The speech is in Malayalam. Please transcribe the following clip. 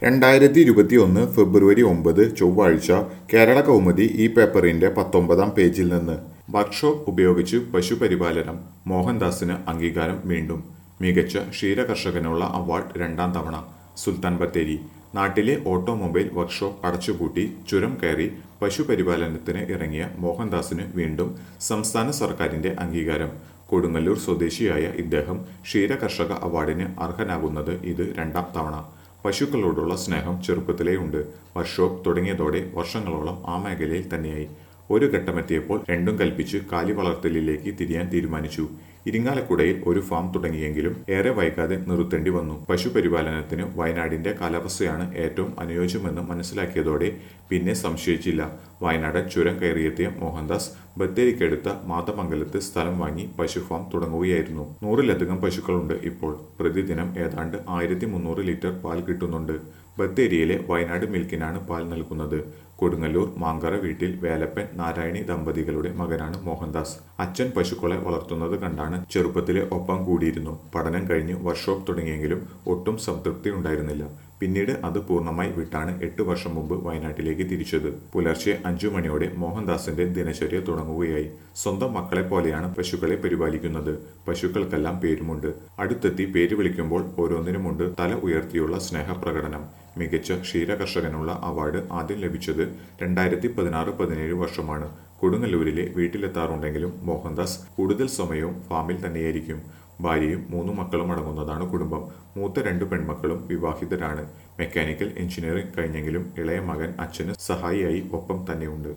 രണ്ടായിരത്തി ഇരുപത്തി ഒന്ന് ഫെബ്രുവരി ഒമ്പത് ചൊവ്വാഴ്ച കേരള കൗമുദി ഈ പേപ്പറിന്റെ പത്തൊമ്പതാം പേജിൽ നിന്ന് വർക്ക്ഷോപ്പ് ഉപയോഗിച്ച് പശുപരിപാലനം മോഹൻദാസിന് അംഗീകാരം വീണ്ടും മികച്ച ക്ഷീരകർഷകനുള്ള അവാർഡ് രണ്ടാം തവണ സുൽത്താൻ ബത്തേരി നാട്ടിലെ ഓട്ടോമൊബൈൽ വർക്ക്ഷോപ്പ് അടച്ചുപൂട്ടി ചുരം കയറി പശുപരിപാലനത്തിന് ഇറങ്ങിയ മോഹൻദാസിന് വീണ്ടും സംസ്ഥാന സർക്കാരിന്റെ അംഗീകാരം കൊടുങ്ങല്ലൂർ സ്വദേശിയായ ഇദ്ദേഹം ക്ഷീരകർഷക അവാർഡിന് അർഹനാകുന്നത് ഇത് രണ്ടാം തവണ പശുക്കളോടുള്ള സ്നേഹം ചെറുപ്പത്തിലേ ഉണ്ട് വർക്ക്ഷോപ്പ് തുടങ്ങിയതോടെ വർഷങ്ങളോളം ആ മേഖലയിൽ തന്നെയായി ഒരു ഘട്ടമെത്തിയപ്പോൾ രണ്ടും കൽപ്പിച്ച് കാലി വളർത്തലിലേക്ക് തിരിയാൻ തീരുമാനിച്ചു ഇരിങ്ങാലക്കുടയിൽ ഒരു ഫാം തുടങ്ങിയെങ്കിലും ഏറെ വൈകാതെ നിർത്തേണ്ടി വന്നു പശുപരിപാലനത്തിന് വയനാടിന്റെ കാലാവസ്ഥയാണ് ഏറ്റവും അനുയോജ്യമെന്ന് മനസ്സിലാക്കിയതോടെ പിന്നെ സംശയിച്ചില്ല വയനാടൻ ചുരം കയറിയെത്തിയ മോഹൻദാസ് ബത്തേരിക്കടുത്ത മാതമംഗലത്ത് സ്ഥലം വാങ്ങി പശു ഫാം തുടങ്ങുകയായിരുന്നു നൂറിലധികം പശുക്കളുണ്ട് ഇപ്പോൾ പ്രതിദിനം ഏതാണ്ട് ആയിരത്തി മുന്നൂറ് ലിറ്റർ പാൽ കിട്ടുന്നുണ്ട് ബത്തേരിയിലെ വയനാട് മിൽക്കിനാണ് പാൽ നൽകുന്നത് കൊടുങ്ങല്ലൂർ മാങ്കറ വീട്ടിൽ വേലപ്പൻ നാരായണി ദമ്പതികളുടെ മകനാണ് മോഹൻദാസ് അച്ഛൻ പശുക്കളെ വളർത്തുന്നത് കണ്ടാണ് ചെറുപ്പത്തിലെ ഒപ്പം കൂടിയിരുന്നു പഠനം കഴിഞ്ഞ് വർക്ക്ഷോപ്പ് തുടങ്ങിയെങ്കിലും ഒട്ടും സംതൃപ്തി ഉണ്ടായിരുന്നില്ല പിന്നീട് അത് പൂർണ്ണമായി വിട്ടാണ് എട്ട് വർഷം മുമ്പ് വയനാട്ടിലേക്ക് തിരിച്ചത് പുലർച്ചെ അഞ്ചു മണിയോടെ മോഹൻദാസിന്റെ ദിനചര്യ തുടങ്ങുകയായി സ്വന്തം മക്കളെ പോലെയാണ് പശുക്കളെ പരിപാലിക്കുന്നത് പശുക്കൾക്കെല്ലാം പേരുമുണ്ട് അടുത്തെത്തി പേര് വിളിക്കുമ്പോൾ ഓരോന്നിനുമുണ്ട് തല ഉയർത്തിയുള്ള സ്നേഹപ്രകടനം മികച്ച ക്ഷീരകർഷകനുള്ള അവാർഡ് ആദ്യം ലഭിച്ചത് രണ്ടായിരത്തി പതിനാറ് പതിനേഴ് വർഷമാണ് കൊടുങ്ങല്ലൂരിലെ വീട്ടിലെത്താറുണ്ടെങ്കിലും മോഹൻദാസ് കൂടുതൽ സമയവും ഫാമിൽ തന്നെയായിരിക്കും ഭാര്യയും മൂന്ന് മക്കളും അടങ്ങുന്നതാണ് കുടുംബം മൂത്ത രണ്ട് പെൺമക്കളും വിവാഹിതരാണ് മെക്കാനിക്കൽ എഞ്ചിനീയറിംഗ് കഴിഞ്ഞെങ്കിലും ഇളയ മകൻ അച്ഛന് സഹായിയായി ഒപ്പം തന്നെയുണ്ട്